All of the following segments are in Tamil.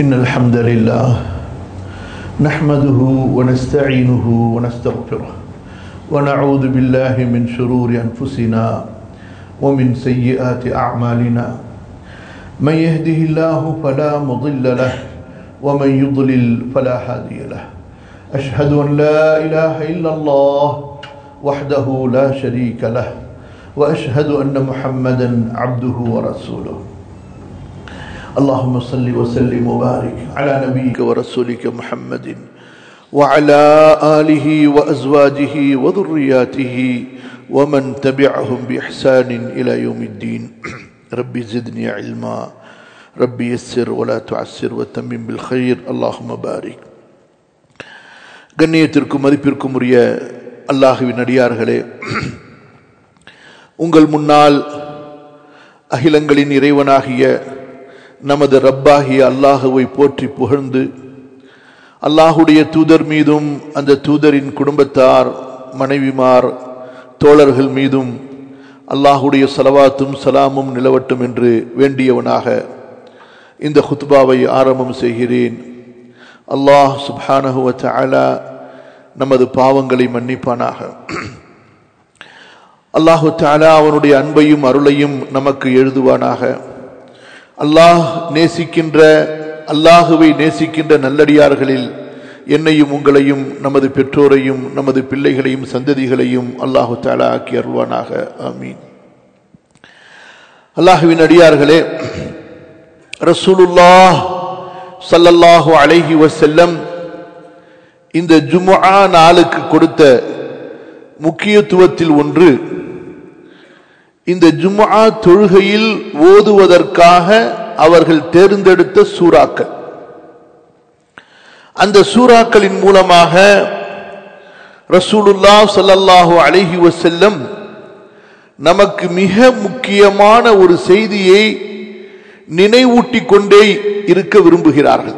إن الحمد لله نحمده ونستعينه ونستغفره ونعوذ بالله من شرور أنفسنا ومن سيئات أعمالنا من يهده الله فلا مضل له ومن يضلل فلا هادي له أشهد أن لا إله إلا الله وحده لا شريك له وأشهد أن محمدا عبده ورسوله اللهم صل وسلم وبارك على نبيك ورسولك محمد وعلى آله وأزواجه وذرياته ومن تبعهم بإحسان إلى يوم الدين ربي زدني علما ربي يسر ولا تعسر وتمم بالخير اللهم بارك கண்ணியத்திற்கும் மதிப்பிற்கும் உரிய அல்லாஹுவின் அடியார்களே உங்கள் முன்னால் அகிலங்களின் இறைவனாகிய நமது ரப்பாகிய அல்லாஹுவை போற்றி புகழ்ந்து அல்லாஹுடைய தூதர் மீதும் அந்த தூதரின் குடும்பத்தார் மனைவிமார் தோழர்கள் மீதும் அல்லாஹுடைய சலவாத்தும் சலாமும் நிலவட்டும் என்று வேண்டியவனாக இந்த ஹுத்பாவை ஆரம்பம் செய்கிறேன் அல்லாஹ் சுப்ஹானஹுவ தஆலா நமது பாவங்களை மன்னிப்பானாக அல்லாஹு தாலா அவனுடைய அன்பையும் அருளையும் நமக்கு எழுதுவானாக அல்லாஹ் நேசிக்கின்ற அல்லாஹுவை நேசிக்கின்ற நல்லடியார்களில் என்னையும் உங்களையும் நமது பெற்றோரையும் நமது பிள்ளைகளையும் சந்ததிகளையும் அல்லாஹு தாலா ஆக்கி அருள்வானாக ஆமீன் அல்லாஹுவின் அடியார்களே ரசூலுல்லாஹ் சல்லல்லாஹு அலைஹி வசல்லம் இந்த ஜுமுஆ நாளுக்கு கொடுத்த முக்கியத்துவத்தில் ஒன்று இந்த ஜும்ஆ தொழுகையில் ஓதுவதற்காக அவர்கள் தேர்ந்தெடுத்த சூறாக்கள் அந்த சூறாக்களின் மூலமாக ரசூலுல்லா சல்லல்லாஹு அலைஹி வசல்லம் நமக்கு மிக முக்கியமான ஒரு செய்தியை நினைவூட்டிக் கொண்டே இருக்க விரும்புகிறார்கள்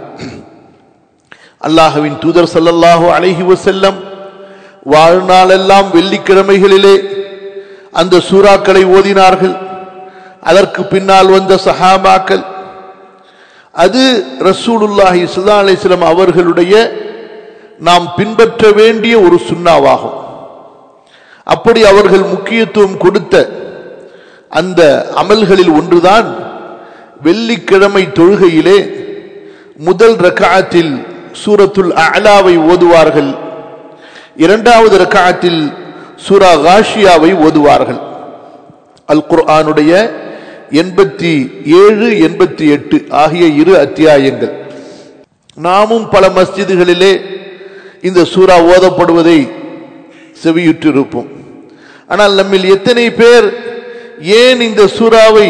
அல்லாஹுவின் தூதர் சல்லல்லாஹு அலைஹி வசல்லம் வாழ்நாளெல்லாம் வெள்ளிக்கிழமைகளிலே அந்த சூறாக்களை ஓதினார்கள் அதற்கு பின்னால் வந்த சஹாபாக்கள் அது ரசூலுல்லாஹி சுல்லா அலிஸ்லாம் அவர்களுடைய நாம் பின்பற்ற வேண்டிய ஒரு சுண்ணாவாகும் அப்படி அவர்கள் முக்கியத்துவம் கொடுத்த அந்த அமல்களில் ஒன்றுதான் வெள்ளிக்கிழமை தொழுகையிலே முதல் ரக்காத்தில் சூரத்துல் அலாவை ஓதுவார்கள் இரண்டாவது ரக்காத்தில் சூரா காஷியாவை ஓதுவார்கள் அல் குர்ஆனுடைய எண்பத்தி ஏழு எண்பத்தி எட்டு ஆகிய இரு அத்தியாயங்கள் நாமும் பல மஸ்ஜிதுகளிலே இந்த சூறா ஓதப்படுவதை செவியுற்றிருப்போம் ஆனால் நம்மில் எத்தனை பேர் ஏன் இந்த சூறாவை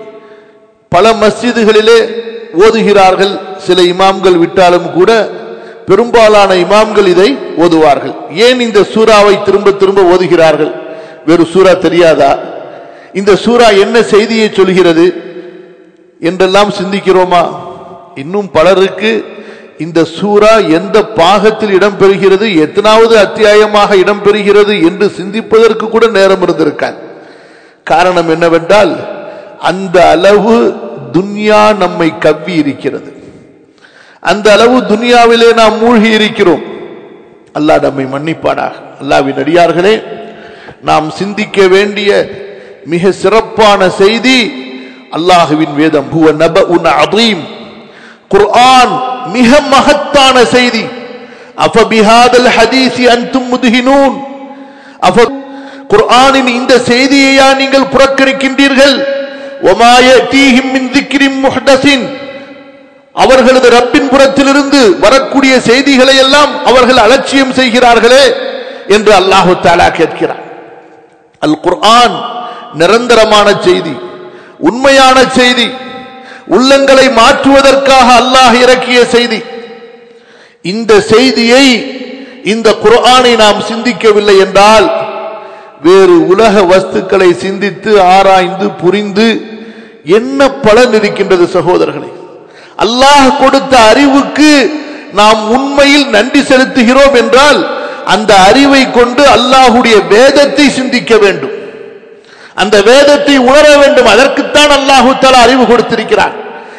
பல மஸ்ஜிதுகளிலே ஓதுகிறார்கள் சில இமாம்கள் விட்டாலும் கூட பெரும்பாலான இமாம்கள் இதை ஓதுவார்கள் ஏன் இந்த சூறாவை திரும்ப திரும்ப ஓதுகிறார்கள் வேறு சூறா தெரியாதா இந்த சூறா என்ன செய்தியை சொல்கிறது என்றெல்லாம் சிந்திக்கிறோமா இன்னும் பலருக்கு இந்த சூறா எந்த பாகத்தில் இடம்பெறுகிறது எத்தனாவது அத்தியாயமாக இடம்பெறுகிறது என்று சிந்திப்பதற்கு கூட நேரம் இருந்திருக்கான் காரணம் என்னவென்றால் அந்த அளவு துன்யா நம்மை கவ்வி இருக்கிறது அந்த அளவு துனியாவிலே நாம் மூழ்கி இருக்கிறோம் அல்லாஹ் நம்மை மன்னிப்பானாக அல்லாவின் அடியார்களே நாம் சிந்திக்க வேண்டிய மிக சிறப்பான செய்தி அல்லாஹுவின் வேதம் ஹுவ நப உன் அதீம் குர்ஆன் மிக மகத்தான செய்தி அஃபபிஹாதல் ஹதீசி அன்தும் முதுகினூன் அஃப குர்ஆனின் இந்த செய்தியையா நீங்கள் புறக்கணிக்கின்றீர்கள் ஒமாய தீஹிம் மின் திக்ரிம் முஹ்தசின் அவர்களது ரப்பின் புறத்திலிருந்து வரக்கூடிய செய்திகளை எல்லாம் அவர்கள் அலட்சியம் செய்கிறார்களே என்று அல்லாஹு தாலா கேட்கிறார் அல் குர்ஆன் நிரந்தரமான செய்தி உண்மையான செய்தி உள்ளங்களை மாற்றுவதற்காக அல்லாஹ் இறக்கிய செய்தி இந்த செய்தியை இந்த குர்ஆனை நாம் சிந்திக்கவில்லை என்றால் வேறு உலக வஸ்துக்களை சிந்தித்து ஆராய்ந்து புரிந்து என்ன பலன் இருக்கின்றது சகோதரர்களே அல்லாஹ் கொடுத்த அறிவுக்கு நாம் உண்மையில் நன்றி செலுத்துகிறோம் என்றால் அந்த அறிவை கொண்டு அல்லாஹுடைய வேதத்தை சிந்திக்க வேண்டும் அந்த வேதத்தை உணர வேண்டும் அதற்குத்தான் அல்லாஹு தஆலா அறிவு கொடுத்திருக்கிறார்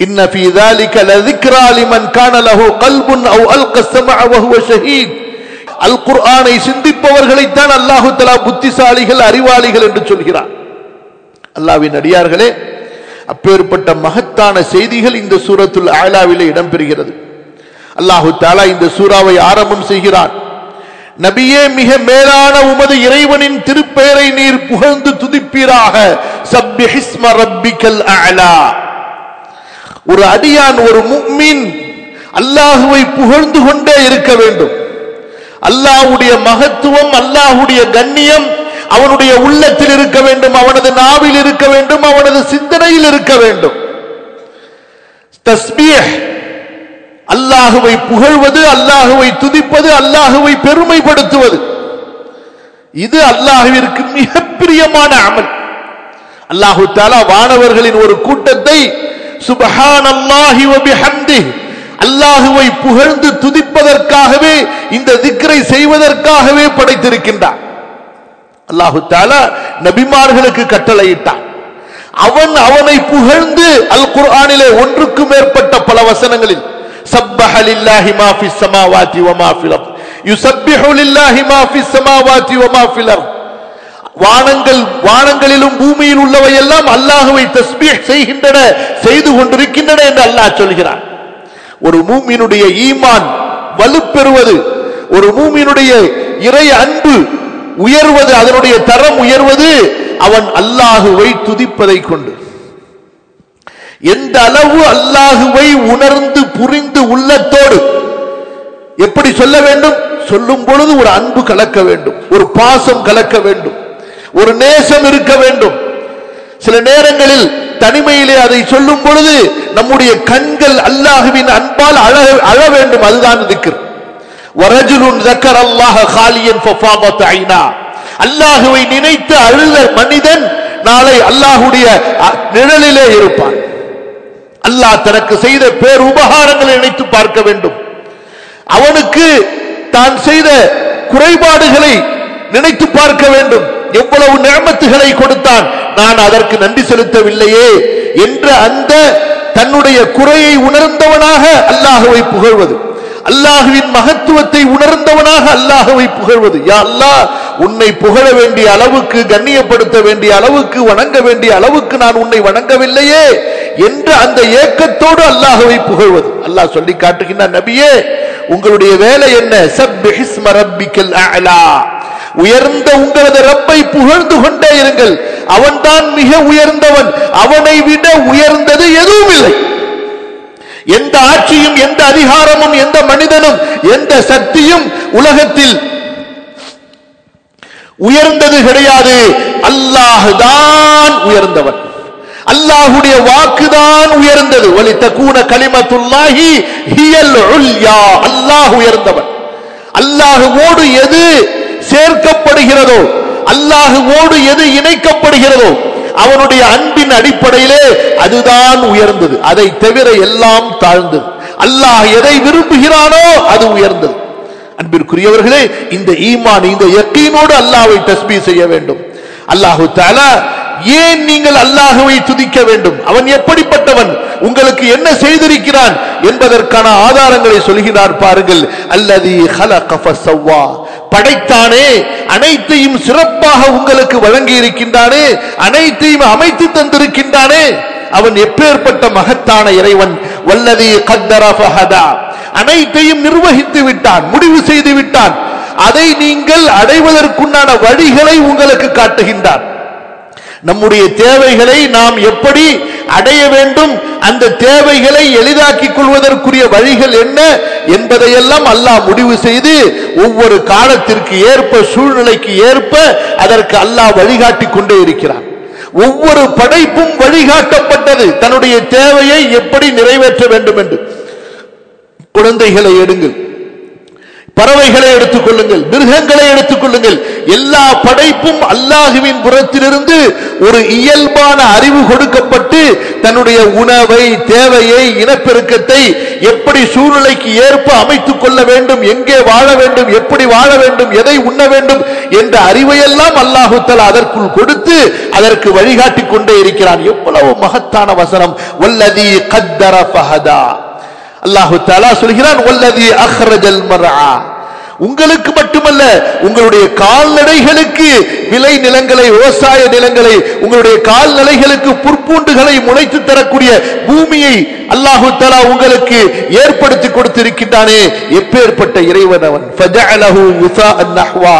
இன்ன ஃபீ ذلك لذكرى لمن كان له قلب او القى السمع وهو شهيد அல் குர்ஆனை சிந்திப்பவர்களைத்தான் அல்லாஹு தஆலா புத்திசாலிகள் அறிவாளிகள் என்று சொல்கிறார் அல்லாஹ்வின் அடியார்களே அப்பேற்பட்ட மகத்தான செய்திகள் இந்த சூரத்துல் ஆலாவிலே இடம்பெறுகிறது அல்லாஹு தாலா இந்த சூறாவை ஆரம்பம் செய்கிறான் நபியே மிக மேலான உமது இறைவனின் திருப்பெயரை நீர் புகழ்ந்து துதிப்பீராக சப்பிஹிஸ்ம ரப்பிக்கல் அலா ஒரு அடியான் ஒரு முக்மின் அல்லாஹுவை புகழ்ந்து கொண்டே இருக்க வேண்டும் அல்லாஹ்வுடைய மகத்துவம் அல்லாஹ்வுடைய கண்ணியம் அவனுடைய உள்ளத்தில் இருக்க வேண்டும் அவனது நாவில் இருக்க வேண்டும் அவனது சிந்தனையில் இருக்க வேண்டும் தஸ்பீஹ் அல்லாஹுவை புகழ்வது அல்லாஹுவை துதிப்பது அல்லாஹுவை பெருமைப்படுத்துவது இது அல்லாஹுவிற்கு மிக பிரியமான அமல் அல்லாஹு தாலா வானவர்களின் ஒரு கூட்டத்தை சுபஹான் அல்லாஹி வபிஹம்தி அல்லாஹுவை புகழ்ந்து துதிப்பதற்காகவே இந்த திக்ரை செய்வதற்காகவே படைத்திருக்கின்றான் அல்லாஹு தாலா நபிமார்களுக்கு கட்டளையிட்டான் அவன் அவனை புகழ்ந்து அல் குர்ஆனிலே ஒன்றுக்கு மேற்பட்ட பல வசனங்களில் சப்பஹ லில்லாஹி மா ஃபிஸ் ஸமாவாதி வ மா ஃபில் அர்த் யுஸப்பிஹு லில்லாஹி மா ஃபிஸ் ஸமாவாதி வ மா ஃபில் அர்த் வானங்கள் வானங்களிலும் பூமியில் உள்ளவை எல்லாம் அல்லாஹுவை தஸ்பீஹ் செய்கின்றன செய்து கொண்டிருக்கின்றன என்று அல்லாஹ் சொல்கிறான் ஒரு மூமியினுடைய ஈமான் வலுப்பெறுவது ஒரு மூமியினுடைய இறை அன்பு உயர்வது அதனுடைய தரம் உயர்வது அவன் அல்லாஹுவை துதிப்பதை கொண்டு எந்த அளவு அல்லாஹுவை உணர்ந்து புரிந்து உள்ளத்தோடு எப்படி சொல்ல வேண்டும் சொல்லும் பொழுது ஒரு அன்பு கலக்க வேண்டும் ஒரு பாசம் கலக்க வேண்டும் ஒரு நேசம் இருக்க வேண்டும் சில நேரங்களில் தனிமையிலே அதை சொல்லும் பொழுது நம்முடைய கண்கள் அல்லாஹுவின் அன்பால் அழ அழ வேண்டும் அதுதான் திக்ர் வரஜுலுன் ذكر الله خاليا ففاضت عينا அல்லாஹுவை நினைத்து அழுத மனிதன் நாளை அல்லாஹுடைய அ- நிழலிலே இருப்பான் அல்லாஹ் தனக்கு செய்த பேர் உபகாரங்களை நினைத்து பார்க்க வேண்டும் அவனுக்கு தான் செய்த குறைபாடுகளை நினைத்து பார்க்க வேண்டும் எவ்வளவு நியமத்துகளை கொடுத்தான் நான் அதற்கு நன்றி செலுத்தவில்லையே என்ற அந்த தன்னுடைய குறையை உணர்ந்தவனாக அல்லாஹுவை புகழ்வது அல்லாஹுவின் மகத்துவத்தை உணர்ந்தவனாக அல்லாஹுவை புகழ்வது யா அல்லாஹ் உன்னை புகழ வேண்டிய அளவுக்கு கண்ணியப்படுத்த வேண்டிய அளவுக்கு வணங்க வேண்டிய அளவுக்கு நான் உன்னை வணங்கவில்லையே என்ற அந்த ஏக்கத்தோடு அல்லாஹுவை புகழ்வது அல்லாஹ் சொல்லி காட்டுகின்றான் நபியே உங்களுடைய வேலை என்ன சப்பிஹிஸ்ம ரப்பிக்கல் அலா உயர்ந்த உங்களது ரப்பை புகழ்ந்து கொண்டே இருங்கள் அவன்தான் மிக உயர்ந்தவன் அவனை விட உயர்ந்தது எதுவும் இல்லை எந்த ஆட்சியும் எந்த அதிகாரமும் எந்த மனிதனும் எந்த சக்தியும் உலகத்தில் உயர்ந்தது கிடையாது அல்லாஹ் தான் உயர்ந்தவன் அல்லாஹுடைய வாக்குதான் உயர்ந்தது வலி தக்கூன கலிமத்துல்லாஹி ஹியல் உல்யா அல்லாஹ் உயர்ந்தவன் அல்லாஹுவோடு எது சேர்க்கப்படுகிறதோ அல்லாஹுவோடு எது இணைக்கப்படுகிறதோ அவனுடைய அன்பின் அடிப்படையிலே அதுதான் உயர்ந்தது அதை தவிர எல்லாம் தாழ்ந்தது அல்லாஹ் எதை விரும்புகிறானோ அது உயர்ந்தது அன்பிற்குரியவர்களே இந்த ஈமான் இந்த யக்கீனோடு அல்லாஹ்வை தஸ்பீ செய்ய வேண்டும் அல்லாஹு தஆலா ஏன் நீங்கள் அல்லாஹுவை துதிக்க வேண்டும் அவன் எப்படிப்பட்டவன் உங்களுக்கு என்ன செய்திருக்கிறான் என்பதற்கான ஆதாரங்களை சொல்கிறார் பாருங்கள் அல்லதி خلق فسوى படைத்தானே அனைத்தையும் சிறப்பாக உங்களுக்கு வழங்கி இருக்கின்றானே அனைத்தையும் அமைத்து தந்திருக்கின்றானே அவன் எப்பேற்பட்ட மகத்தான இறைவன் வல்லதி கத்தர ஃபஹதா அனைத்தையும் நிர்வகித்து விட்டான் முடிவு செய்து விட்டான் அதை நீங்கள் அடைவதற்குண்டான வழிகளை உங்களுக்கு காட்டுகின்றான் நம்முடைய தேவைகளை நாம் எப்படி அடைய வேண்டும் அந்த தேவைகளை எளிதாக்கிக் கொள்வதற்குரிய வழிகள் என்ன என்பதையெல்லாம் அல்லாஹ் முடிவு செய்து ஒவ்வொரு காலத்திற்கு ஏற்ப சூழ்நிலைக்கு ஏற்ப அதற்கு அல்லாஹ் வழிகாட்டி கொண்டே இருக்கிறான் ஒவ்வொரு படைப்பும் வழிகாட்டப்பட்டது தன்னுடைய தேவையை எப்படி நிறைவேற்ற வேண்டும் என்று குழந்தைகளை எடுங்கள் பறவைகளை எடுத்துக் கொள்ளுங்கள் மிருகங்களை எடுத்துக் கொள்ளுங்கள் எல்லா படைப்பும் அல்லாஹுவின் புறத்திலிருந்து ஒரு இயல்பான அறிவு கொடுக்கப்பட்டு தன்னுடைய உணவை தேவையை இனப்பெருக்கத்தை எப்படி சூழ்நிலைக்கு ஏற்ப அமைத்துக் கொள்ள வேண்டும் எங்கே வாழ வேண்டும் எப்படி வாழ வேண்டும் எதை உண்ண வேண்டும் என்ற அறிவையெல்லாம் அல்லாஹு தஆலா அதற்குள் கொடுத்து அதற்கு வழிகாட்டிக் கொண்டே இருக்கிறான் எவ்வளவு மகத்தான வசனம் வல்லதி கத்தர ஃபஹதா அல்லாஹு தாலா சொல்கிறான் வல்லதி அஹ்ரஜல் மர்ஆ உங்களுக்கு மட்டுமல்ல உங்களுடைய கால்நடைகளுக்கு விளை நிலங்களை விவசாய நிலங்களை உங்களுடைய கால்நடைகளுக்கு புற்பூண்டுகளை முளைத்து தரக்கூடிய பூமியை அல்லாஹு தஆலா உங்களுக்கு ஏற்படுத்தி கொடுத்திருக்கின்றானே எப்பேற்பட்ட இறைவன் அவன் ஃபஜஅலஹு யுஸாஅன் நஹ்வா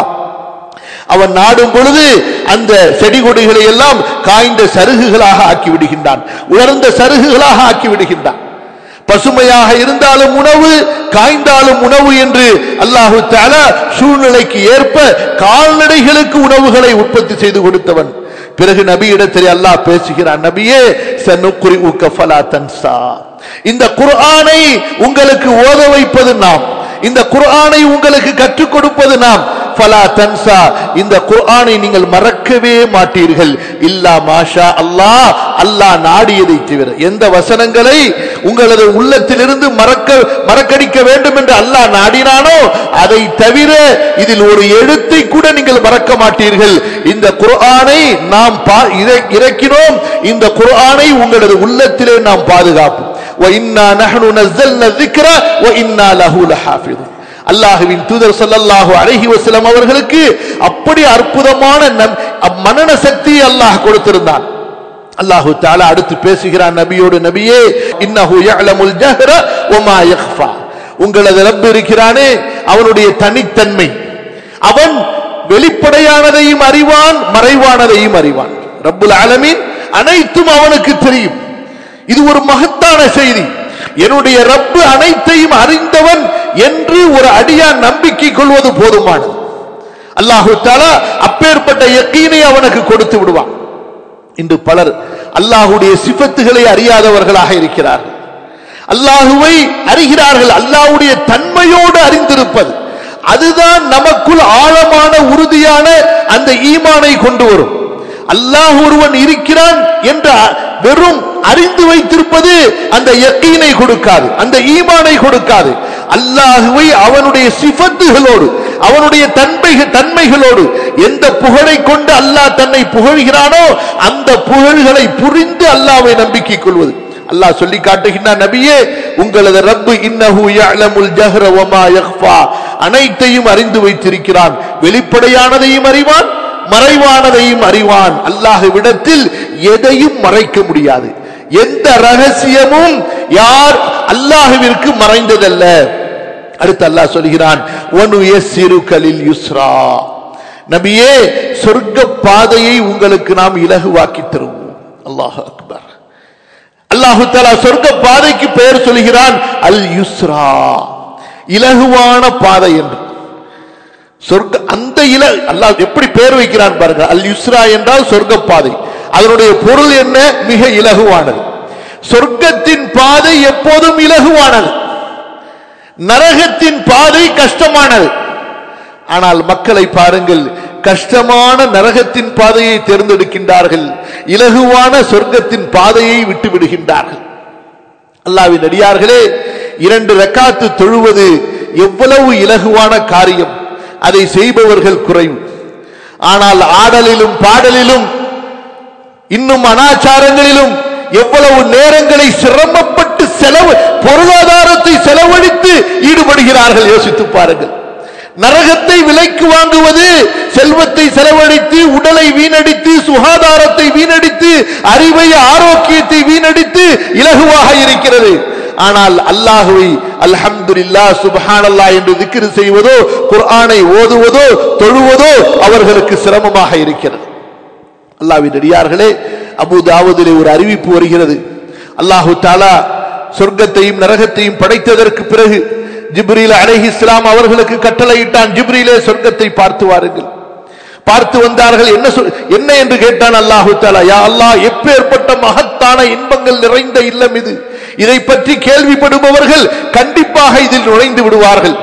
அவன் நாடும் பொழுது அந்த செடி கொடிகளை எல்லாம் காய்ந்த சருகுகளாக ஆக்கி விடுகின்றான் உலர்ந்த சருகுகளாக ஆக்கி விடுகின்றான் பசுமையாக இருந்தாலும் உணவு காய்ந்தாலும் உணவு என்று அல்லாஹு தஆலா சூழ்நிலைக்கு ஏற்ப கால்நடைகளுக்கு உணவுகளை உற்பத்தி செய்து கொடுத்தவன் பிறகு நபி இடத்திலே அல்லாஹ் பேசுகிறான் நபியே சனுக்குரி ஃபலா தன்சா இந்த குர்ஆனை உங்களுக்கு ஓத வைப்பது நாம் இந்த குர்ஆனை உங்களுக்கு கற்றுக் கொடுப்பது நாம் ஃபலா தன்சா இந்த குர்ஆனை நீங்கள் மறக்கவே மாட்டீர்கள் இல்லா மாஷா அல்லாஹ் அல்லாஹ் நாடியதை தவிர எந்த வசனங்களை உங்களது உள்ளத்திலிருந்து மறக்க மறக்கடிக்க வேண்டும் என்று அல்லாஹ் நாடினானோ அதை தவிர இதில் ஒரு எழுத்தை கூட நீங்கள் மறக்க மாட்டீர்கள் இந்த குர்ஆனை நாம் பா- இற- இறக்கினோம் இந்த குர்ஆனை உங்களது உள்ளத்திலே நாம் பாதுகாப்போம் وَإِنَّا نَحْنُ نَزَّلْنَا الذِّكْرَ وَإِنَّا لَهُ لَحَافِظُونَ அல்லாஹுவின் தூதர் ஸல்லல்லாஹு அலைஹி வஸல்லம் அவர்களுக்கு அப்படி அற்புதமான நம்- மனன சக்தியை அல்லாஹ் கொடுத்திருந்தான் அல்லாஹு தஆலா அடுத்து பேசுகிறான் நபியோடு நபியே இன்னஹு யஅலமுல் ஜஹ்ர வமா யக்ஃபா உங்களது ரப் இருக்கிறானே அவனுடைய தனித்தன்மை அவன் வெளிப்படையானதையும் அறிவான் மறைவானதையும் அறிவான் ரப்புல் ஆலமீன் அனைத்தும் அவனுக்கு தெரியும் இது ஒரு மகத்தான செய்தி என்னுடைய ரப்பு அனைத்தையும் அறிந்தவன் என்று ஒரு அடியான் நம்பிக்கை கொள்வது போதுமானது அல்லாஹு தாலா அப்பேற்பட்ட யக்கீனை அவனுக்கு கொடுத்து விடுவான் இன்று பலர் அல்லாஹுடைய சிபத்துகளை அறியாதவர்களாக இருக்கிறார்கள் அல்லாஹுவை அறிகிறார்கள் அல்லாஹ்வுடைய தன்மையோடு அறிந்திருப்பது அதுதான் நமக்குள் ஆழமான உறுதியான அந்த ஈமானை கொண்டு வரும் அல்லாஹ் ஒருவன் இருக்கிறான் என்ற வெறும் அறிந்து வைத்திருப்பது அந்த யக்கீனை கொடுக்காது அந்த ஈமானை கொடுக்காது அல்லாஹுவை அவனுடைய சிஃபத்துகளோடு அவனுடைய தன்மை தன்மைகளோடு எந்த புகழை கொண்டு அல்லாஹ் தன்னை புகழ்கிறானோ அந்த புகழ்களை புரிந்து அல்லாஹ்வை நம்பிக்கை கொள்வது அல்லாஹ் சொல்லி காட்டுகின்றான் நபியே உங்களது ரப்பு இன்னஹு யஅலமுல் ஜஹ்ர வமா யக்ஃபா அனைத்தையும் அறிந்து வைத்திருக்கிறான் வெளிப்படையானதையும் அறிவான் மறைவானதையும் அறிவான் அல்லாஹ்விடத்தில் எதையும் மறைக்க முடியாது எந்த ரகசியமும் யார் அல்லாஹ்விற்கு மறைந்ததல்ல அடுத்து அல்லாஹ் சொல்கிறான் ஒனு கலில் யுஸ்ரா நபியே சொர்க்க பாதையை உங்களுக்கு நாம் இலகுவாக்கி தருவோம் அல்லாஹ் அக்பர் அல்லாஹு தஆலா சொர்க்க பாதைக்கு பெயர் சொல்கிறான் அல் யுஸ்ரா இலகுவான பாதை என்று சொர்க்க அந்த இல அல்லாஹ் எப்படி பெயர் வைக்கிறான் பாருங்க அல் யுஸ்ரா என்றால் சொர்க்க பாதை அதனுடைய பொருள் என்ன மிக இலகுவானது சொர்க்கத்தின் பாதை எப்போதும் இலகுவானது நரகத்தின் பாதை கஷ்டமானது ஆனால் மக்களை பாருங்கள் கஷ்டமான நரகத்தின் பாதையை தேர்ந்தெடுக்கின்றார்கள் இலகுவான சொர்க்கத்தின் பாதையை விட்டு விடுகின்றார்கள் அல்லாவின் அடியார்களே இரண்டு ரக்காத்து தொழுவது எவ்வளவு இலகுவான காரியம் அதை செய்பவர்கள் குறைவு ஆனால் ஆடலிலும் பாடலிலும் இன்னும் அனாச்சாரங்களிலும் எவ்வளவு நேரங்களை சிரமப்பட்டு செலவு பொருளாதாரத்தை செலவழித்து ஈடுபடுகிறார்கள் யோசித்து பாருங்கள் நரகத்தை விலைக்கு வாங்குவது செல்வத்தை செலவழித்து உடலை வீணடித்து சுகாதாரத்தை வீணடித்து அறிவை ஆரோக்கியத்தை வீணடித்து இலகுவாக இருக்கிறது ஆனால் அல்லாஹுவை அல்ஹம்துலில்லாஹ் சுப்ஹானல்லாஹ் என்று திக்ரு செய்வதோ குர்ஆனை ஓதுவதோ தொழுவதோ அவர்களுக்கு சிரமமாக இருக்கிறது அல்லாஹ்வின் அடியார்களே அபு தாவூதிலே ஒரு அறிவிப்பு வருகிறது அல்லாஹு தாலா சொர்க்கத்தையும் நரகத்தையும் படைத்ததற்கு பிறகு ஜிப்ரீல் அலைஹி இஸ்லாம் அவர்களுக்கு கட்டளையிட்டான் ஜிப்ரீலே சொர்க்கத்தை பார்த்து வாருங்கள் பார்த்து வந்தார்கள் என்ன சொல் என்ன என்று கேட்டான் அல்லாஹு தாலா யா அல்லாஹ் எப்பேற்பட்ட மகத்தான இன்பங்கள் நிறைந்த இல்லம் இது இதை பற்றி கேள்விப்படுபவர்கள் கண்டிப்பாக இதில் நுழைந்து விடுவார்கள்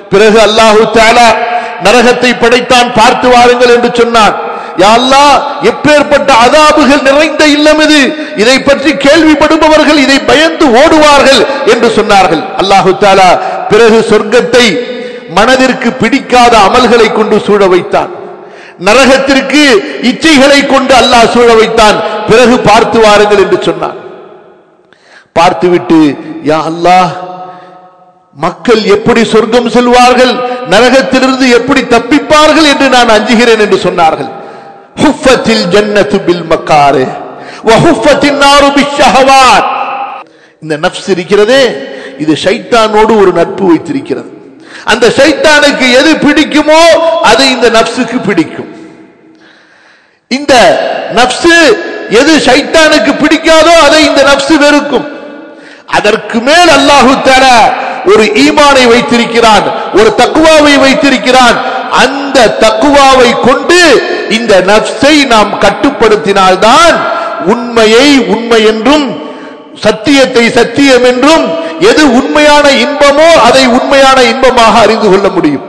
பிறகு அல்லாஹு தாலா நரகத்தை படைத்தான் பார்த்து வாருங்கள் என்று சொன்னான் யா அல்லாஹ் எப்பேற்பட்ட அதாபுகள் நிறைந்த இல்லம் இது இதை பற்றி கேள்விப்படுபவர்கள் இதை பயந்து ஓடுவார்கள் என்று சொன்னார்கள் அல்லாஹு தாலா பிறகு சொர்க்கத்தை மனதிற்கு பிடிக்காத அமல்களை கொண்டு சூழ வைத்தான் நரகத்திற்கு இச்சைகளை கொண்டு அல்லாஹ் சூழ வைத்தான் பிறகு பார்த்து வாருங்கள் என்று சொன்னான் பார்த்துவிட்டு யா அல்லாஹ் மக்கள் எப்படி சொர்க்கம் செல்வார்கள் நரகத்திலிருந்து எப்படி தப்பிப்பார்கள் என்று நான் அஞ்சுகிறேன் என்று சொன்னார்கள் ஹுஃபத்தில் ஜன்னத்து பில் மக்காரே வஹுஃபத்தின் நாரு பிஷஹவாத் இந்த நப்ஸ் இருக்கிறதே இது ஷைத்தானோடு ஒரு நட்பு வைத்திருக்கிறது அந்த ஷைத்தானுக்கு எது பிடிக்குமோ அது இந்த நப்சுக்கு பிடிக்கும் இந்த நப்சு எது ஷைத்தானுக்கு பிடிக்காதோ அதை இந்த நப்சு வெறுக்கும் அதற்கு மேல் அல்லாஹு தர ஒரு ஈமானை வைத்திருக்கிறான் ஒரு தக்குவாவை வைத்திருக்கிறான் அந்த தக்குவாவை கொண்டு இந்த நப்சை நாம் கட்டுப்படுத்தினால்தான் உண்மையை உண்மை என்றும் சத்தியத்தை சத்தியம் என்றும் எது உண்மையான இன்பமோ அதை உண்மையான இன்பமாக அறிந்து கொள்ள முடியும்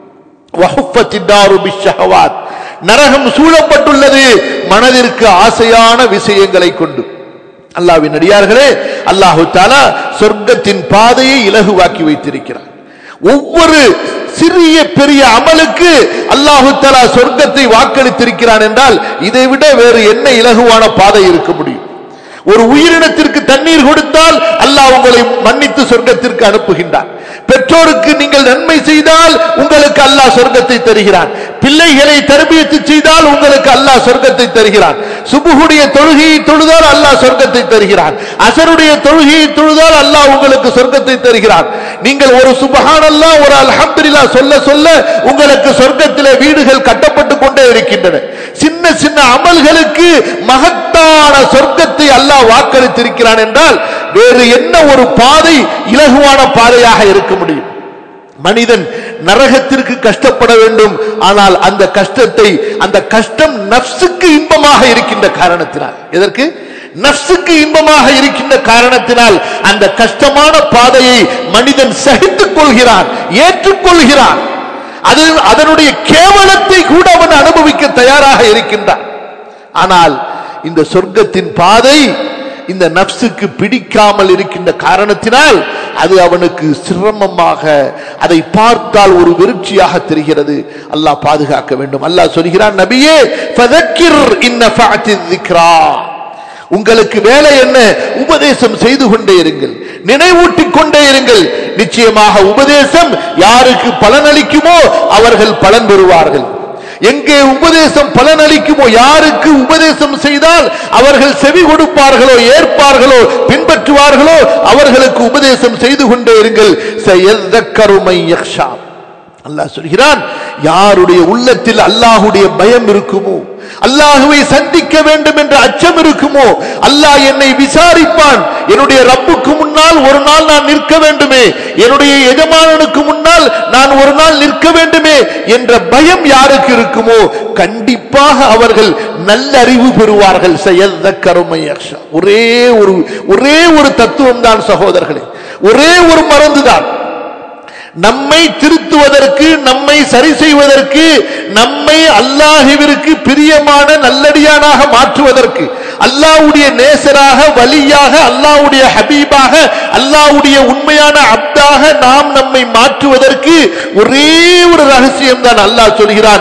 நரகம் சூழப்பட்டுள்ளது மனதிற்கு ஆசையான விஷயங்களை கொண்டு அல்லாவின் அடியார்களே அல்லாஹு தாலா சொர்க்கத்தின் பாதையை இலகுவாக்கி வைத்திருக்கிறார் ஒவ்வொரு சிறிய பெரிய அமலுக்கு அல்லாஹு தலா சொர்க்கத்தை வாக்களித்திருக்கிறான் என்றால் இதை விட வேறு என்ன இலகுவான பாதை இருக்க முடியும் ஒரு உயிரினத்திற்கு தண்ணீர் கொடுத்தால் அல்லாஹ் உங்களை மன்னித்து சொர்க்கத்திற்கு அனுப்புகின்றான் பெற்றோருக்கு நீங்கள் நன்மை செய்தால் உங்களுக்கு அல்லாஹ் சொர்க்கத்தை தருகிறான் பிள்ளைகளை தரபியத்து செய்தால் உங்களுக்கு அல்லாஹ் சொர்க்கத்தை தருகிறான் சுபுகுடைய தொழுகையை தொழுதால் அல்லாஹ் சொர்க்கத்தை தருகிறான் அசருடைய தொழுகையை தொழுதால் அல்லாஹ் உங்களுக்கு சொர்க்கத்தை தருகிறான் நீங்கள் ஒரு சுபஹான் அல்லா ஒரு அல்ஹம்துலில்லா சொல்ல சொல்ல உங்களுக்கு சொர்க்கத்திலே வீடுகள் கட்டப்பட்டு கொண்டே இருக்கின்றன சின்ன சின்ன அமல்களுக்கு மகத்தான சொர்க்கத்தை அல்லாஹ் வாக்களித்திருக்கிறான் என்றால் வேறு என்ன ஒரு பாதை இலகுவான பாதையாக இருக்க முடியும் மனிதன் நரகத்திற்கு கஷ்டப்பட வேண்டும் ஆனால் அந்த கஷ்டத்தை அந்த கஷ்டம் நப்சுக்கு இன்பமாக இருக்கின்ற காரணத்தினால் எதற்கு நப்சுக்கு இன்பமாக இருக்கின்ற காரணத்தினால் அந்த கஷ்டமான பாதையை மனிதன் சகித்துக் கொள்கிறான் ஏற்றுக்கொள்கிறான் அது அதனுடைய கேவலத்தை கூட அவன் அனுபவிக்க தயாராக இருக்கின்றான் ஆனால் இந்த சொர்க்கத்தின் பாதை இந்த நப்சுக்கு பிடிக்காமல் இருக்கின்ற காரணத்தினால் அது அவனுக்கு சிரமமாக அதை பார்த்தால் ஒரு வெறுச்சியாக தெரிகிறது அல்லாஹ் பாதுகாக்க வேண்டும் அல்லாஹ் சொல்கிறான் நபியே ஃபதக்கிர் இன்ன திக்ரா உங்களுக்கு வேலை என்ன உபதேசம் செய்து கொண்டே இருங்கள் நினைவூட்டிக் கொண்டே இருங்கள் நிச்சயமாக உபதேசம் யாருக்கு பலனளிக்குமோ அவர்கள் பலன் பெறுவார்கள் எங்கே உபதேசம் பலனளிக்குமோ யாருக்கு உபதேசம் செய்தால் அவர்கள் செவி கொடுப்பார்களோ ஏற்பார்களோ பின்பற்றுவார்களோ அவர்களுக்கு உபதேசம் செய்து கொண்டே இருங்கள் கருமை அல்லாஹ் சொல்கிறான் யாருடைய உள்ளத்தில் அல்லாஹுடைய பயம் இருக்குமோ அல்லாஹுவை சந்திக்க வேண்டும் என்ற அச்சம் இருக்குமோ அல்லாஹ் என்னை விசாரிப்பான் என்னுடைய ரப்புக்கு முன்னால் ஒரு நாள் நான் நிற்க வேண்டுமே என்னுடைய எஜமானனுக்கு முன்னால் நான் ஒரு நாள் நிற்க வேண்டுமே என்ற பயம் யாருக்கு இருக்குமோ கண்டிப்பாக அவர்கள் நல்ல அறிவு பெறுவார்கள் செயல் கருமை ஒரே ஒரு ஒரே ஒரு தத்துவம் தான் சகோதரர்களே ஒரே ஒரு மருந்துதான் நம்மை திருத்துவதற்கு நம்மை சரி செய்வதற்கு நம்மை அல்லாஹுவிற்கு பிரியமான நல்லடியானாக மாற்றுவதற்கு அல்லாவுடைய நேசராக வலியாக அல்லாவுடைய ஹபீபாக அல்லாவுடைய உண்மையான அப்தாக நாம் நம்மை மாற்றுவதற்கு ஒரே ஒரு ரகசியம் தான் அல்லாஹ் சொல்கிறான்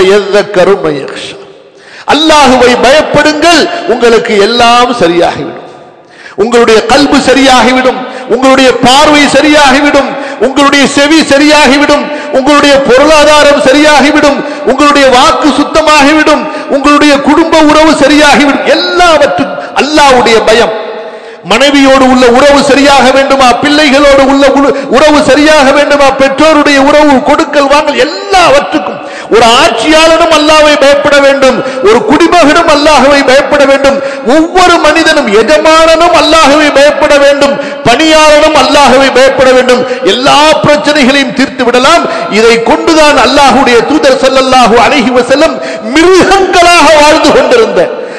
அல்லாஹுவை பயப்படுங்கள் உங்களுக்கு எல்லாம் சரியாகிவிடும் உங்களுடைய கல்பு சரியாகிவிடும் உங்களுடைய பார்வை சரியாகிவிடும் உங்களுடைய செவி சரியாகிவிடும் உங்களுடைய பொருளாதாரம் சரியாகிவிடும் உங்களுடைய வாக்கு சுத்தமாகிவிடும் உங்களுடைய குடும்ப உறவு சரியாகிவிடும் எல்லாவற்றும் அல்லாவுடைய பயம் மனைவியோடு உள்ள உறவு சரியாக வேண்டுமா பிள்ளைகளோடு உள்ள உறவு சரியாக வேண்டுமா பெற்றோருடைய உறவு கொடுக்கல் வாங்கல் எல்லாவற்றுக்கும் ஒரு ஆட்சியாளனும் அல்லாவை பயப்பட வேண்டும் ஒரு குடிமகனும் அல்லாஹவை பயப்பட வேண்டும் ஒவ்வொரு மனிதனும் எஜமானனும் அல்லாஹவை பயப்பட வேண்டும் பணியாளனும் அல்லாஹவை பயப்பட வேண்டும் எல்லா பிரச்சனைகளையும் தீர்த்து விடலாம் இதை கொண்டுதான் அல்லாஹுடைய தூதர் செல்லல்லாஹு அழகி செல்லும் மிருகங்களாக வாழ்ந்து கொண்டிருந்த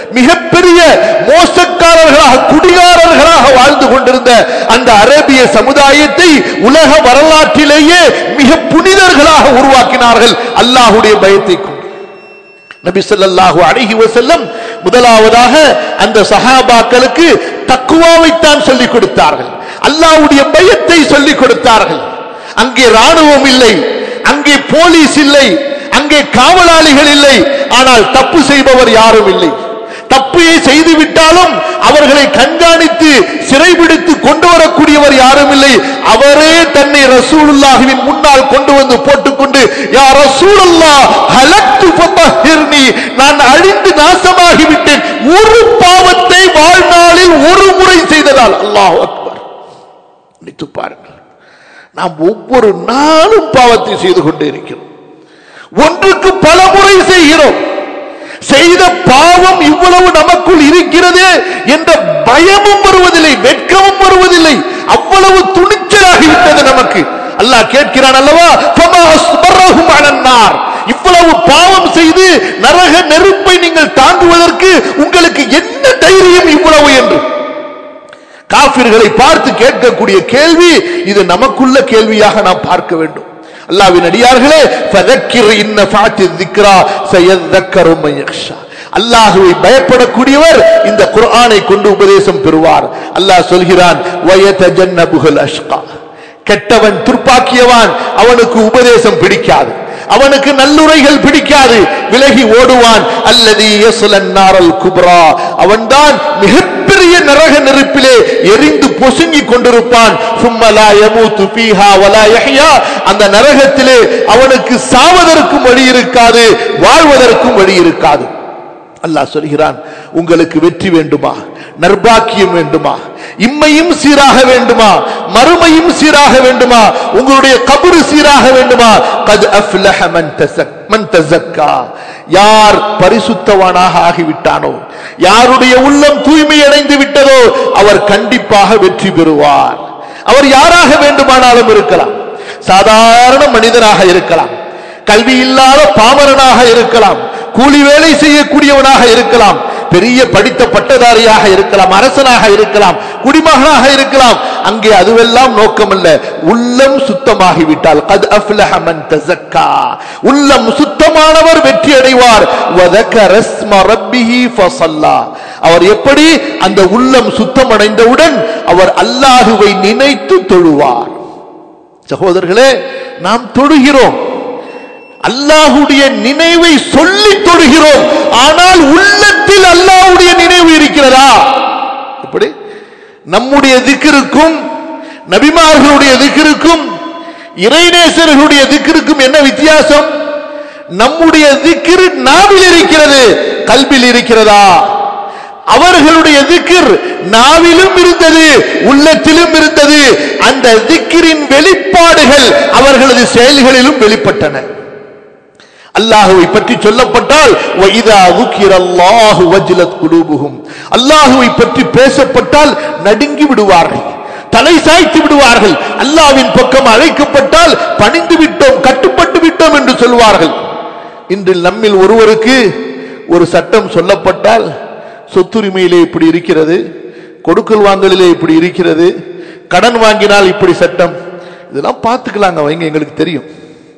மிகப்பெரிய மோசக்காரர்களாக குடிகாரர்களாக வாழ்ந்து கொண்டிருந்த அந்த அரேபிய சமுதாயத்தை உலக வரலாற்றிலேயே மிக புனிதர்களாக உருவாக்கினார்கள் அல்லாஹுடைய பயத்தை கொண்டு நபி ஸல்லல்லாஹு அலைஹி வஸல்லம் முதலாவதாக அந்த சஹாபாக்களுக்கு தக்குவாவைத்தான் சொல்லிக் கொடுத்தார்கள் அல்லாஹ்வுடைய பயத்தை சொல்லிக் கொடுத்தார்கள் அங்கே ராணுவம் இல்லை அங்கே போலீஸ் இல்லை அங்கே காவலாளிகள் இல்லை ஆனால் தப்பு செய்பவர் யாரும் இல்லை தப்பையை செய்து விட்டாலும் அவர்களை கண்காணித்து சிறைபிடித்து கொண்டு வரக்கூடியவர் யாரும் இல்லை அவரே தன்னை ரசூலுல்லாஹுவின் முன்னால் கொண்டு வந்து போட்டுக்கொண்டு யா ரசூலுல்லா ஹலக்து ஃபதஹிர்னி நான் அழிந்து நாசமாகி விட்டேன் ஒரு பாவத்தை வாழ்நாளில் ஒரு முறை செய்ததால் அல்லாஹ் அக்பர் நினைத்து பாருங்கள் நாம் ஒவ்வொரு நாளும் பாவத்தை செய்து கொண்டே இருக்கிறோம் ஒன்றுக்கு பல முறை செய்கிறோம் செய்த பாவம் இவ்வளவு நமக்குள் இருக்கிறது என்ற பயமும் வருவதில்லை வெட்கமும் வருவதில்லை அவ்வளவு துணிச்சலாகிவிட்டது நமக்கு அல்லாஹ் கேட்கிறான் அல்லவா ஃபமா அஸ்பரஹும் அலன்னார் இவ்வளவு பாவம் செய்து நரக நெருப்பை நீங்கள் தாங்குவதற்கு உங்களுக்கு என்ன தைரியம் இவ்வளவு என்று காபிர்களை பார்த்து கேட்கக்கூடிய கேள்வி இது நமக்குள்ள கேள்வியாக நாம் பார்க்க வேண்டும் அல்லாவின் அடியார்களே ஃபதக்கிர் இன்ன ஃபாத்தி திக்ரா சயதக்கரு மயக்ஷா அல்லாஹுவை பயப்படக்கூடியவர் இந்த குர்ஆனை கொண்டு உபதேசம் பெறுவார் அல்லாஹ் சொல்கிறான் வயதஜன்னபுகல் அஷ்கா கெட்டவன் துர்ப்பாக்கியவான் அவனுக்கு உபதேசம் பிடிக்காது அவனுக்கு நல்லுரைகள் பிடிக்காது விலகி ஓடுவான் அல்லது நாரல் குப்ரா அவன்தான் மிகப்பெரிய நரக நெருப்பிலே எரிந்து பொசுங்கிக் கொண்டிருப்பான் சும்மலா யமூத்து ஃபீஹா வலா யஹ்யா அந்த நரகத்திலே அவனுக்கு சாவதற்கும் வழி இருக்காது வாழ்வதற்கும் வழி இருக்காது அல்லாஹ் சொல்கிறான் உங்களுக்கு வெற்றி வேண்டுமா நர்பாக்கியம் வேண்டுமா இம்மையும் சீராக வேண்டுமா மறுமையும் சீராக வேண்டுமா உங்களுடைய கபரு சீராக வேண்டுமா கத் அஃப்லஹ மன் தஸக் மன் தஸக்கா யார் பரிசுத்தவானாக ஆகிவிட்டானோ யாருடைய உள்ளம் தூய்மை அடைந்து விட்டதோ அவர் கண்டிப்பாக வெற்றி பெறுவார் அவர் யாராக வேண்டுமானாலும் இருக்கலாம் சாதாரண மனிதனாக இருக்கலாம் கல்வி இல்லாத பாமரனாக இருக்கலாம் கூலி வேலை செய்யக்கூடியவனாக இருக்கலாம் பெரிய படித்த பட்டதாரியாக இருக்கலாம் அரசனாக இருக்கலாம் குடிமகனாக இருக்கலாம் அங்கே அதுவெல்லாம் நோக்கமல்ல உள்ளம் சுத்தமாகிவிட்டால் கத் அஃப்லஹ மன் தஸக்கா உள்ளம் சுத்தமானவர் வெற்றி அடைவார் வதக்கர ஸ்ம ரப்பிஹி ஃபஸல்லா அவர் எப்படி அந்த உள்ளம் சுத்தமடைந்தவுடன் அவர் அல்லாஹுவை நினைத்து தொழுவார் சகோதரர்களே நாம் தொழுகிறோம் அல்லாஹுடைய நினைவை சொல்லி தொழுகிறோம் ஆனால் உள்ளத்தில் அல்லாஹுடைய நினைவு இருக்கிறதா எப்படி நம்முடைய திக்கிருக்கும் நபிமார்களுடைய திக்கிருக்கும் இறைநேசர்களுடைய திக்கிருக்கும் என்ன வித்தியாசம் நம்முடைய திக்கிரு நாவில் இருக்கிறது கல்வியில் இருக்கிறதா அவர்களுடைய திக்கிர் நாவிலும் இருந்தது உள்ளத்திலும் இருந்தது அந்த திக்கிரின் வெளிப்பாடுகள் அவர்களது செயல்களிலும் வெளிப்பட்டன அல்லாஹுவை பற்றி சொல்லப்பட்டால் அல்லாஹுவை பற்றி பேசப்பட்டால் நடுங்கி விடுவார்கள் தலை சாய்த்து விடுவார்கள் அல்லாவின் பக்கம் அழைக்கப்பட்டால் பணிந்து விட்டோம் கட்டுப்பட்டு விட்டோம் என்று சொல்வார்கள் இன்று நம்மில் ஒருவருக்கு ஒரு சட்டம் சொல்லப்பட்டால் சொத்துரிமையிலே இப்படி இருக்கிறது கொடுக்கல் வாங்கலிலே இப்படி இருக்கிறது கடன் வாங்கினால் இப்படி சட்டம் இதெல்லாம் பார்த்துக்கலாங்க வைங்க எங்களுக்கு தெரியும்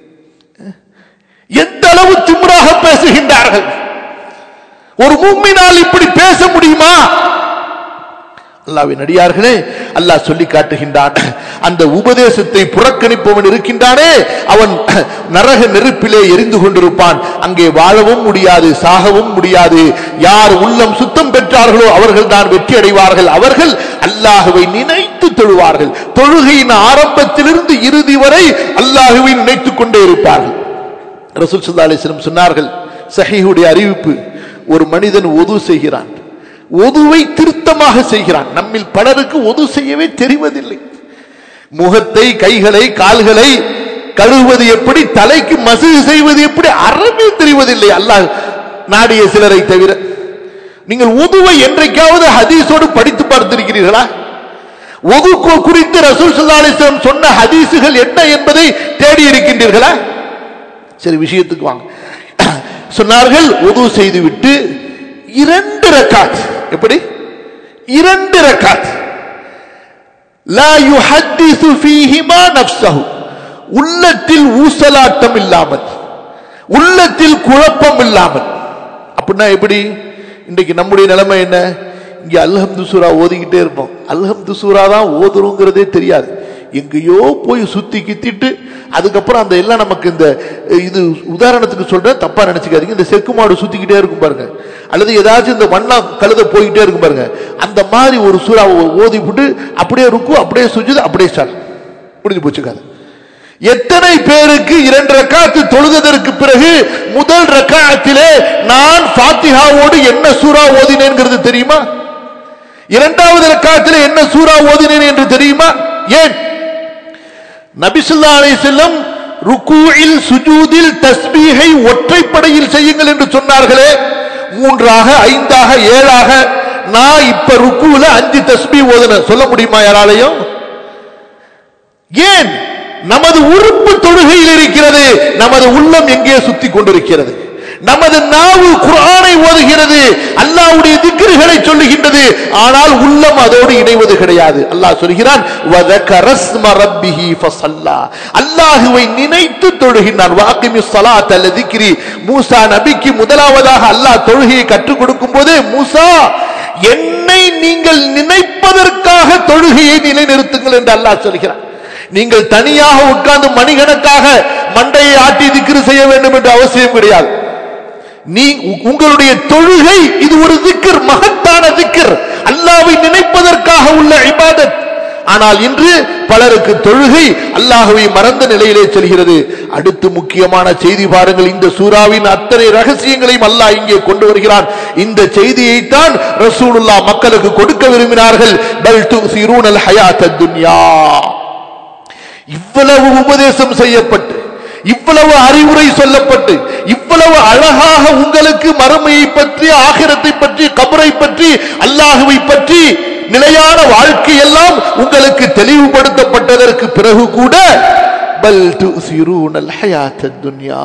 எந்த அளவு திமிராக பேசுகின்றார்கள் ஒரு மும்மினால் இப்படி பேச முடியுமா அல்லாவின் அடியார்களே அல்லாஹ் சொல்லி காட்டுகின்றான் அந்த உபதேசத்தை புறக்கணிப்பவன் இருக்கின்றானே அவன் நரக நெருப்பிலே எரிந்து கொண்டிருப்பான் அங்கே வாழவும் முடியாது சாகவும் முடியாது யார் உள்ளம் சுத்தம் பெற்றார்களோ அவர்கள் தான் வெற்றி அடைவார்கள் அவர்கள் அல்லாஹுவை நினைத்து தொழுவார்கள் தொழுகையின் ஆரம்பத்திலிருந்து இறுதி வரை அல்லாஹுவை நினைத்துக் கொண்டே இருப்பார்கள் ரசூல் சுல்லா அலிஸ்லம் சொன்னார்கள் சஹீஹுடைய அறிவிப்பு ஒரு மனிதன் ஒது செய்கிறான் ஒதுவை திருத்தமாக செய்கிறான் நம்மில் பலருக்கு ஒது செய்யவே தெரிவதில்லை முகத்தை கைகளை கால்களை கழுவுவது எப்படி தலைக்கு மசூது செய்வது எப்படி அறவே தெரிவதில்லை அல்லாஹ் நாடிய சிலரை தவிர நீங்கள் உதுவை என்றைக்காவது ஹதீஸோடு படித்து பார்த்திருக்கிறீர்களா ஒது குறித்து ரசூல் சுல்லா அலிஸ்லம் சொன்ன ஹதீசுகள் என்ன என்பதை தேடி இருக்கின்றீர்களா சரி விஷயத்துக்கு வாங்க சொன்னார்கள் உது செய்துவிட்டு இரண்டு ரக்காத் எப்படி இரண்டு ரக்காத் லா யுஹத்திசு ஃபீஹிமா நஃப்ஸஹு உள்ளத்தில் ஊசலாட்டம் இல்லாமல் உள்ளத்தில் குழப்பம் இல்லாமல் அப்படின்னா எப்படி இன்றைக்கு நம்முடைய நிலைமை என்ன இங்க அல்ஹம்து சூரா ஓதிக்கிட்டே இருப்போம் அல்ஹம்து சூரா தான் ஓதுறோங்கிறதே தெரியாது எங்கேயோ போய் சுத்தி கித்திட்டு அதுக்கப்புறம் அந்த எல்லாம் நமக்கு இந்த இது உதாரணத்துக்கு சொல்றேன் தப்பா நினைச்சுக்காதீங்க இந்த செக்கு மாடு சுத்திக்கிட்டே இருக்கும் பாருங்க அல்லது ஏதாச்சும் இந்த வண்ணா கழுத போய்கிட்டே இருக்கும் பாருங்க அந்த மாதிரி ஒரு சூறாவை ஓதி விட்டு அப்படியே இருக்கும் அப்படியே சுஜுது அப்படியே ஸ்டார்ட் முடிஞ்சு போச்சு கதை எத்தனை பேருக்கு இரண்டு ரக்காத்து தொழுததற்கு பிறகு முதல் ரக்காத்திலே நான் ஃபாத்திஹாவோடு என்ன சூறா ஓதினேங்கிறது தெரியுமா இரண்டாவது ரக்காத்திலே என்ன சூறா ஓதினேன் என்று தெரியுமா ஏன் நபிசுல்லா அலை செல்லம் ருக்கூயில் சுஜூதில் தஸ்பீகை ஒற்றைப்படையில் செய்யுங்கள் என்று சொன்னார்களே மூன்றாக ஐந்தாக ஏழாக நான் இப்ப ருக்குல அஞ்சு தஸ்பீ ஓதுன சொல்ல முடியுமா யாராலையும் ஏன் நமது உறுப்பு தொழுகையில் இருக்கிறது நமது உள்ளம் எங்கே சுத்தி கொண்டிருக்கிறது நமது நாவு குரானை ஓதுகிறது அல்லாவுடைய திக்ருகளை சொல்லுகின்றது ஆனால் உள்ளம் அதோடு இணைவது கிடையாது அல்லாஹ் சொல்கிறான் அல்லாஹுவை நினைத்து தொழுகின்றான் வாக்கிமி சலாத் அல்ல திக்ரி மூசா நபிக்கு முதலாவதாக அல்லாஹ் தொழுகையை கற்றுக் கொடுக்கும் போது மூசா என்னை நீங்கள் நினைப்பதற்காக தொழுகையை நிலைநிறுத்துங்கள் என்று அல்லாஹ் சொல்கிறான் நீங்கள் தனியாக உட்கார்ந்து மணிகணக்காக மண்டையை ஆட்டி திக்ரு செய்ய வேண்டும் என்று அவசியம் கிடையாது நீ உங்களுடைய தொழுகை இது ஒரு திக்கர் மகத்தான திக்கர் அல்லாவை நினைப்பதற்காக உள்ள இபாதத் ஆனால் இன்று பலருக்கு தொழுகை அல்லாஹுவை மறந்த நிலையிலே செல்கிறது அடுத்து முக்கியமான செய்தி பாருங்கள் இந்த சூறாவின் அத்தனை ரகசியங்களையும் அல்லாஹ் இங்கே கொண்டு வருகிறான் இந்த செய்தியைத்தான் ரசூலுல்லா மக்களுக்கு கொடுக்க விரும்பினார்கள் பல் துசிரூனல் ஹயாத்த துன்யா இவ்வளவு உபதேசம் செய்யப்பட்டு இவ்வளவு அறிவுரை சொல்லப்பட்டு இவ்வளவு அழகாக உங்களுக்கு மறுமையை பற்றி ஆகிரத்தை பற்றி கபரை பற்றி அல்லாஹுவை பற்றி நிலையான வாழ்க்கை எல்லாம் உங்களுக்கு தெளிவுபடுத்தப்பட்டதற்கு பிறகு கூட பல் துசிரூனல் ஹயாத்த துன்யா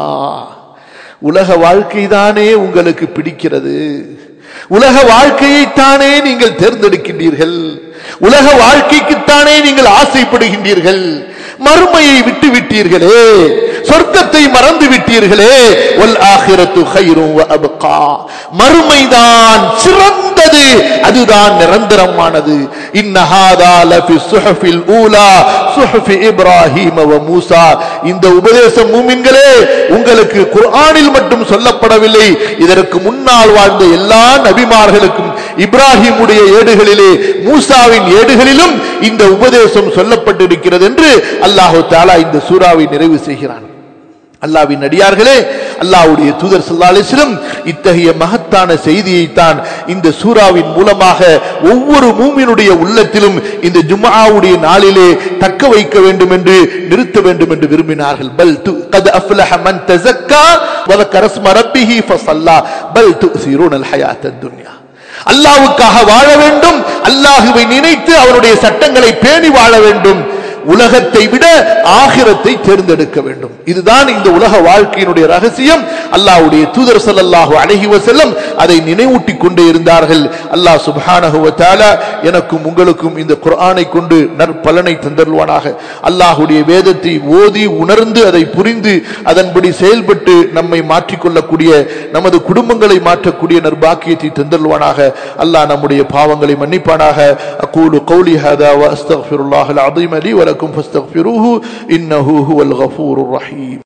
உலக வாழ்க்கை தானே உங்களுக்கு பிடிக்கிறது உலக வாழ்க்கையைத்தானே நீங்கள் தேர்ந்தெடுக்கின்றீர்கள் உலக வாழ்க்கைக்குத்தானே நீங்கள் ஆசைப்படுகின்றீர்கள் மறுமையை விட்டு விட்டீர்களே சொர்க்கத்தை மறந்து விட்டீர்களே ஒல் ஆகிரத்து ஹைரும் அபகா மறுமைதான் சிறந்தது அதுதான் நிரந்தரமானது இன்னஹாதா லஃபி சுஹஃபில் ஊலா சுஹஃபி இப்ராஹீம் வ மூசா இந்த உபதேசம் மூமின்களே உங்களுக்கு குர்ஆனில் மட்டும் சொல்லப்படவில்லை இதற்கு முன்னால் வாழ்ந்த எல்லா நபிமார்களுக்கும் இப்ராஹிமுடைய ஏடுகளிலே மூசாவின் ஏடுகளிலும் இந்த உபதேசம் சொல்லப்பட்டிருக்கிறது என்று அல்லாஹு தாலா இந்த சூறாவை நிறைவு செய்கிறான் அல்லாவின் நடிகார்களே அல்லாவுடைய தூதர் சல்லாலிசிலும் இத்தகைய மகத்தான செய்தியைத்தான் இந்த சூறாவின் மூலமாக ஒவ்வொரு மூமினுடைய உள்ளத்திலும் இந்த ஜும்ஆவுடைய நாளிலே தக்க வைக்க வேண்டும் என்று நிறுத்த வேண்டும் என்று விரும்பினார்கள் பல் து قد أفلح من تزكى وذكر اسم ربه فصلى بل تؤثرون الحياة الدنيا அல்லாவுக்காக வாழ வேண்டும் அல்லாஹுவை நினைத்து அவருடைய சட்டங்களை பேணி வாழ வேண்டும் உலகத்தை விட ஆகிரத்தை தேர்ந்தெடுக்க வேண்டும் இதுதான் இந்த உலக வாழ்க்கையினுடைய ரகசியம் அல்லாஹ்வுடைய தூதர் ஸல்லல்லாஹு அலைஹி வஸல்லம் அதை நினைவூட்டிக் கொண்டே இருந்தார்கள் அல்லாஹ் சுப்ஹானஹு வ தஆலா எனக்கும் உங்களுக்கும் இந்த குர்ஆனை கொண்டு நற்பலனை தந்தருவானாக அல்லாஹ்வுடைய வேதத்தை ஓதி உணர்ந்து அதை புரிந்து அதன்படி செயல்பட்டு நம்மை மாற்றிக்கொள்ளக்கூடிய நமது குடும்பங்களை மாற்றக்கூடிய நற்பாக்கியத்தை தந்தருவானாக அல்லாஹ் நம்முடைய பாவங்களை மன்னிப்பானாக அகூலு கௌலி ஹதா வ அஸ்தக்ஃபிருல்லாஹல் அஸீம் லி வலக்கும் ஃபஸ்தக்ஃபிருஹு இன்னஹு ஹுவல் கஃபூருர் ரஹீம்